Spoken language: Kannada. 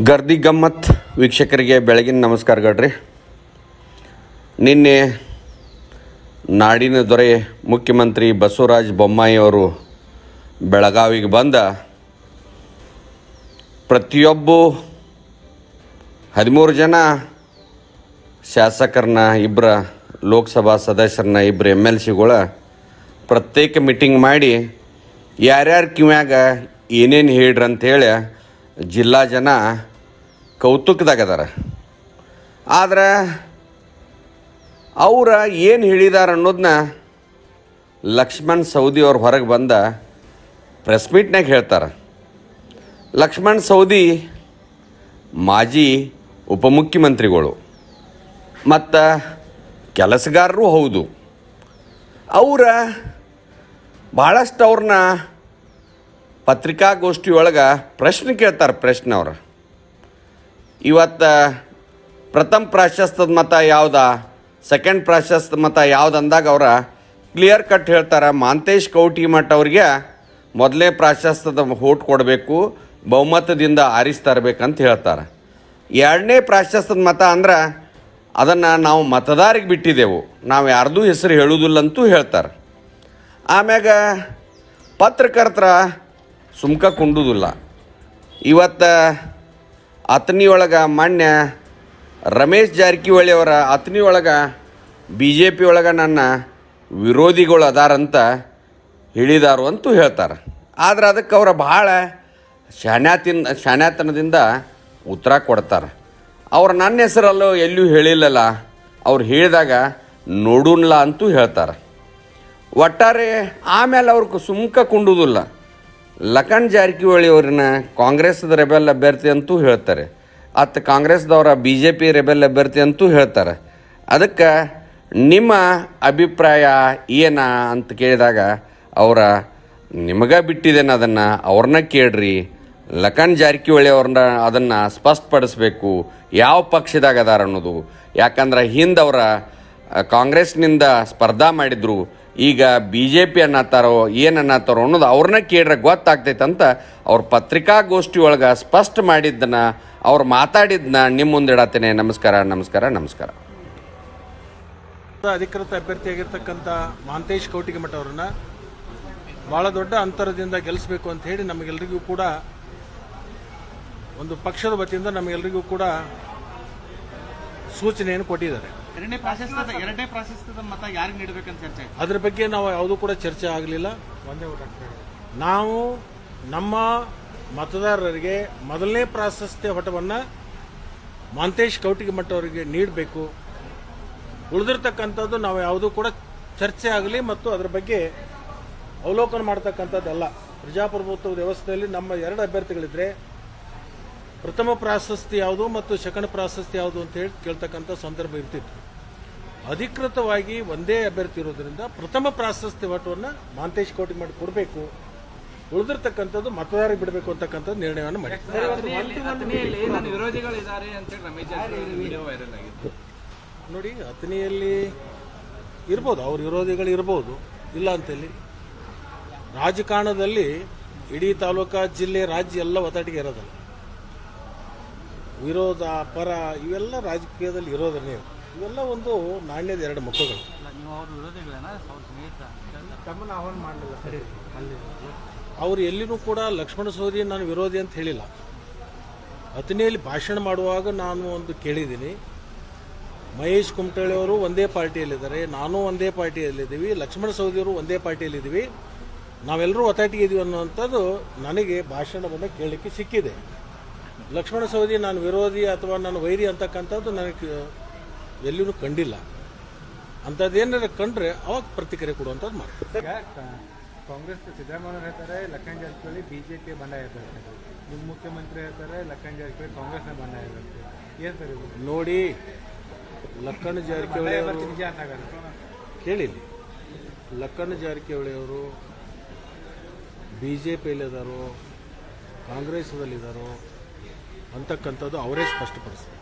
ಗರ್ದಿ ಗಮ್ಮತ್ ವೀಕ್ಷಕರಿಗೆ ಬೆಳಗಿನ ನಮಸ್ಕಾರಗಳ್ರಿ ನಿನ್ನೆ ನಾಡಿನ ದೊರೆ ಮುಖ್ಯಮಂತ್ರಿ ಬಸವರಾಜ ಬೊಮ್ಮಾಯಿ ಅವರು ಬೆಳಗಾವಿಗೆ ಬಂದ ಪ್ರತಿಯೊಬ್ಬ ಹದಿಮೂರು ಜನ ಶಾಸಕರನ್ನ ಇಬ್ಬರ ಲೋಕಸಭಾ ಸದಸ್ಯರನ್ನ ಇಬ್ಬರು ಎಮ್ ಎಲ್ ಸಿಗಳ ಪ್ರತ್ಯೇಕ ಮೀಟಿಂಗ್ ಮಾಡಿ ಯಾರ್ಯಾರ ಕಿವ್ಯಾಗ ಏನೇನು ಹೇಳ್ರಿ ಅಂಥೇಳಿ ಜಿಲ್ಲಾ ಜನ ಕೌತುಕದಾಗ ಅದಾರ ಆದ್ರೆ ಅವ್ರ ಏನು ಹೇಳಿದಾರ ಅನ್ನೋದನ್ನ ಲಕ್ಷ್ಮಣ್ ಸೌದಿ ಅವ್ರು ಹೊರಗೆ ಬಂದ ಪ್ರೆಸ್ ಮೀಟ್ನಾಗ ಹೇಳ್ತಾರೆ ಲಕ್ಷ್ಮಣ್ ಸೌದಿ ಮಾಜಿ ಉಪಮುಖ್ಯಮಂತ್ರಿಗಳು ಮತ್ತು ಕೆಲಸಗಾರರು ಹೌದು ಅವರ ಭಾಳಷ್ಟು ಅವ್ರನ್ನ ಪತ್ರಿಕಾಗೋಷ್ಠಿ ಒಳಗೆ ಪ್ರಶ್ನೆ ಕೇಳ್ತಾರೆ ಪ್ರಶ್ನೆ ಅವ್ರು ಇವತ್ತು ಪ್ರಥಮ ಪ್ರಾಶಸ್ತ್ಯದ ಮತ ಯಾವ್ದ ಸೆಕೆಂಡ್ ಪ್ರಾಶಸ್ತ್ಯ ಮತ ಯಾವ್ದು ಅಂದಾಗ ಅವ್ರ ಕ್ಲಿಯರ್ ಕಟ್ ಹೇಳ್ತಾರೆ ಮಾಂತೇಶ್ ಕೌಟಿಮಠ್ ಅವ್ರಿಗೆ ಮೊದಲೇ ಪ್ರಾಶಸ್ತ್ಯದ ಹೋಟ್ ಕೊಡಬೇಕು ಬಹುಮತದಿಂದ ಆರಿಸಿ ತರಬೇಕಂತ ಹೇಳ್ತಾರೆ ಎರಡನೇ ಪ್ರಾಶಸ್ತ್ಯದ ಮತ ಅಂದ್ರೆ ಅದನ್ನು ನಾವು ಮತದಾರಿಗೆ ಬಿಟ್ಟಿದ್ದೆವು ನಾವು ಯಾರ್ದೂ ಹೆಸರು ಹೇಳುವುದಿಲ್ಲ ಅಂತೂ ಹೇಳ್ತಾರೆ ಆಮ್ಯಾಗ ಪತ್ರಕರ್ತರ ಸುಮ್ಕ ಕುಂಡುದಿಲ್ಲ ಇವತ್ತು ಅತನಿ ಒಳಗೆ ಮಾನ್ಯ ರಮೇಶ್ ಜಾರಕಿಹೊಳಿ ಅವರ ಅತನಿ ಒಳಗೆ ಬಿ ಜೆ ಪಿ ಒಳಗೆ ನನ್ನ ವಿರೋಧಿಗಳು ಅದಾರಂತ ಹೇಳಿದಾರು ಅಂತೂ ಹೇಳ್ತಾರೆ ಆದ್ರೆ ಅದಕ್ಕೆ ಅವರ ಭಾಳ ಶಾನ್ಯಾತಿನ ಶಾನ್ಯಾತನದಿಂದ ಉತ್ತರ ಕೊಡ್ತಾರೆ ಅವ್ರು ನನ್ನ ಹೆಸರಲ್ಲೂ ಎಲ್ಲೂ ಹೇಳಿಲ್ಲಲ್ಲ ಅವ್ರು ಹೇಳಿದಾಗ ನೋಡೋಣ ಅಂತೂ ಹೇಳ್ತಾರೆ ಒಟ್ಟಾರೆ ಆಮೇಲೆ ಅವ್ರಿಗೆ ಸುಮ್ಕ ಕುಂಡುವುದಿಲ್ಲ ಲಖನ್ ಜಾರಕಿಹೊಳಿ ಅವ್ರನ್ನ ಕಾಂಗ್ರೆಸ್ದ ರೆಬೆಲ್ ಅಭ್ಯರ್ಥಿ ಅಂತೂ ಹೇಳ್ತಾರೆ ಅತ್ತ ಕಾಂಗ್ರೆಸ್ದವರ ಬಿ ಜೆ ಪಿ ರೆಬೆಲ್ ಅಭ್ಯರ್ಥಿ ಅಂತೂ ಹೇಳ್ತಾರೆ ಅದಕ್ಕೆ ನಿಮ್ಮ ಅಭಿಪ್ರಾಯ ಏನ ಅಂತ ಕೇಳಿದಾಗ ಅವರ ನಿಮಗೆ ಬಿಟ್ಟಿದ್ದೇನೆ ಅದನ್ನು ಅವ್ರನ್ನ ಕೇಳ್ರಿ ಲಖನ್ ಜಾರಕಿಹೊಳಿ ಅವ್ರನ್ನ ಅದನ್ನು ಸ್ಪಷ್ಟಪಡಿಸ್ಬೇಕು ಯಾವ ಪಕ್ಷದಾಗ ಅದಾರ ಅನ್ನೋದು ಯಾಕಂದ್ರೆ ಹಿಂದವರ ಕಾಂಗ್ರೆಸ್ನಿಂದ ಸ್ಪರ್ಧಾ ಮಾಡಿದ್ರು ಈಗ ಬಿ ಜೆ ಪಿ ಅನ್ನತ್ತಾರೋ ಏನು ಅನ್ನತ್ತಾರೋ ಅನ್ನೋದು ಅವ್ರನ್ನ ಕೇಳ್ರೆ ಗೊತ್ತಾಗ್ತೈತೆ ಅಂತ ಅವ್ರ ಪತ್ರಿಕಾಗೋಷ್ಠಿ ಒಳಗೆ ಸ್ಪಷ್ಟ ಮಾಡಿದ್ದನ್ನ ಅವ್ರು ಮಾತಾಡಿದ್ದನ್ನ ನಿಮ್ಮ ಮುಂದೆ ಇಡತ್ತೇನೆ ನಮಸ್ಕಾರ ನಮಸ್ಕಾರ ನಮಸ್ಕಾರ ಅಧಿಕೃತ ಅಭ್ಯರ್ಥಿಯಾಗಿರ್ತಕ್ಕಂಥ ಮಹಾಂತೇಶ್ ಕೌಟಿಗೆಮಠ ಅವರನ್ನ ಬಹಳ ದೊಡ್ಡ ಅಂತರದಿಂದ ಗೆಲ್ಲಿಸಬೇಕು ಅಂತ ಹೇಳಿ ನಮಗೆಲ್ಲರಿಗೂ ಕೂಡ ಒಂದು ಪಕ್ಷದ ವತಿಯಿಂದ ನಮಗೆಲ್ಲರಿಗೂ ಕೂಡ ಸೂಚನೆಯನ್ನು ಕೊಟ್ಟಿದ್ದಾರೆ ಎರಡನೇ ಪ್ರಾಶಸ್ತ್ಯದ ಎರಡನೇ ಪ್ರಾಶಸ್ತ್ಯದ ಮತ ಯಾರಿಗೆ ನೀಡಬೇಕಂತ ಚರ್ಚೆ ಆಯ್ತು ಅದ್ರ ಬಗ್ಗೆ ನಾವು ಯಾವುದೂ ಕೂಡ ಚರ್ಚೆ ಆಗಲಿಲ್ಲ ನಾವು ನಮ್ಮ ಮತದಾರರಿಗೆ ಮೊದಲನೇ ಪ್ರಾಶಸ್ತ್ಯ ಹೊಟವನ್ನು ಮಹಾಂತೇಶ್ ಕೌಟಿಗೆಮಠ ಅವರಿಗೆ ನೀಡಬೇಕು ಉಳಿದಿರ್ತಕ್ಕಂಥದ್ದು ನಾವು ಯಾವುದೂ ಕೂಡ ಚರ್ಚೆ ಆಗಲಿ ಮತ್ತು ಅದರ ಬಗ್ಗೆ ಅವಲೋಕನ ಮಾಡ್ತಕ್ಕಂಥದ್ದಲ್ಲ ಪ್ರಜಾಪ್ರಭುತ್ವ ವ್ಯವಸ್ಥೆಯಲ್ಲಿ ನಮ್ಮ ಎರಡು ಅಭ್ಯರ್ಥಿಗಳಿದ್ರೆ ಪ್ರಥಮ ಪ್ರಾಶಸ್ತ್ಯ ಯಾವುದು ಮತ್ತು ಸೆಕೆಂಡ್ ಪ್ರಾಶಸ್ತ್ಯ ಯಾವುದು ಅಂತ ಹೇಳಿ ಕೇಳ್ತಕ್ಕಂಥ ಸಂದರ್ಭ ಇರ್ತಿತ್ತು ಅಧಿಕೃತವಾಗಿ ಒಂದೇ ಅಭ್ಯರ್ಥಿ ಇರೋದ್ರಿಂದ ಪ್ರಥಮ ಪ್ರಾಶಸ್ತ್ಯ ವಟವನ್ನು ಮಹಾಂತೇಶ್ ಕೋಟಿ ಮಾಡಿ ಕೊಡಬೇಕು ಉಳಿದಿರ್ತಕ್ಕಂಥದ್ದು ಮತದಾರರಿಗೆ ಬಿಡಬೇಕು ಅಂತಕ್ಕಂಥದ್ದು ನಿರ್ಣಯವನ್ನು ಮಾಡಿ ಅಥಣಿಯಲ್ಲಿ ನನ್ನ ವಿರೋಧಿಗಳಿದ್ದಾರೆ ಅಂತೇಳಿ ರಮೇಶ್ ಜಾರಕಿಹೊಳಿ ವಿಡಿಯೋ ವೈರಲ್ ಆಗಿತ್ತು ನೋಡಿ ಅಥಣಿಯಲ್ಲಿ ಇರ್ಬೋದು ಅವ್ರ ವಿರೋಧಿಗಳು ಇರ್ಬೋದು ಇಲ್ಲ ಅಂತೇಳಿ ರಾಜಕಾರಣದಲ್ಲಿ ಇಡೀ ತಾಲೂಕಾ ಜಿಲ್ಲೆ ರಾಜ್ಯ ಎಲ್ಲ ಒತ್ತಟಿಗೆ ಇರೋದಲ್ಲ ವಿರೋಧ ಪರ ಇವೆಲ್ಲ ರಾಜಕೀಯದಲ್ಲಿ ಇರೋದನ್ನೇ ಇವೆಲ್ಲ ಒಂದು ನಾಣ್ಯದ ಎರಡು ಮುಖಗಳು ನೀವು ಅವ್ರ ವಿರೋಧಿಗಳನ್ನ ಅವ್ರ ಸ್ನೇಹಿತ ತಮ್ಮನ್ನ ಆಹ್ವಾನ ಮಾಡಲಿಲ್ಲ ಸರಿ ಅವ್ರು ಎಲ್ಲಿನೂ ಕೂಡ ಲಕ್ಷ್ಮಣ ಸೋದಿ ನಾನು ವಿರೋಧಿ ಅಂತ ಹೇಳಿಲ್ಲ ಅಥಣಿಯಲ್ಲಿ ಭಾಷಣ ಮಾಡುವಾಗ ನಾನು ಒಂದು ಕೇಳಿದ್ದೀನಿ ಮಹೇಶ್ ಕುಮಟಳ್ಳಿ ಅವರು ಒಂದೇ ಪಾರ್ಟಿಯಲ್ಲಿದ್ದಾರೆ ನಾನು ಒಂದೇ ಪಾರ್ಟಿಯಲ್ಲಿದ್ದೀವಿ ಲಕ್ಷ್ಮಣ ಸೌದಿಯವರು ಒಂದೇ ಪಾರ್ಟಿಯಲ್ಲಿದ್ದೀವಿ ನಾವೆಲ್ಲರೂ ಒತ್ತಾಟಿಗೆ ಇದೀವಿ ಅನ್ನುವಂಥದ್ದು ನನಗೆ ಭಾಷಣವನ್ನು ಕೇಳಲಿಕ್ಕೆ ಸಿಕ್ಕಿದೆ ಲಕ್ಷ್ಮಣ ಸೌದಿ ನಾನು ವಿರೋಧಿ ಅಥವಾ ನಾನು ವೈರಿ ಅಂತಕ್ಕಂಥದ್ದು ನನಗೆ ಎಲ್ಲಿನೂ ಕಂಡಿಲ್ಲ ಅಂಥದ್ದೇನಾರ ಕಂಡ್ರೆ ಅವಾಗ ಪ್ರತಿಕ್ರಿಯೆ ಕೊಡುವಂಥದ್ದು ಮಾಡ್ತೀನಿ ಈಗ ಕ- ಕಾಂಗ್ರೆಸ್ ಸಿದ್ದರಾಮಯ್ಯ ಹೇಳ್ತಾರೆ ಲಖನ್ ಜಾರಕಿಹೊಳಿ ಬಿಜೆಪಿ ಬಂಡಾಯ ಇರ್ತಾರೆ ನಿಮ್ಮ ಮುಖ್ಯಮಂತ್ರಿ ಹೇಳ್ತಾರೆ ಲಖನ್ ಜಾರಕಿಹೊಳಿ ಕಾಂಗ್ರೆಸ್ನ ಬಂಡಾಯ ಇರುತ್ತೆ ಏನ್ ಸರ್ ಇದು ನೋಡಿ ಲಕ್ಕಣ್ಣ ಜಾರಕಿಹೊಳಿ ಅವರು ಬರ್ತೀನಿ ನಿಜ ಅಂತಾಗಲ್ಲ ಕೇಳಿಲಿ ಲಕ್ಕಣ್ಣ ಜಾರಕಿಹೊಳಿ ಅವರು ಬಿ ಜೆ ಪಿಯಲ್ಲಿದ್ದಾರೋ ಕಾಂಗ್ರೆಸ್ನಲ್ಲಿದ್ದಾರೋ ಅಂತಕ್ಕಂಥದ್ದು ಅವರೇ ಸ್ಪಷ್ಟಪಡಿಸ್ತಾರೆ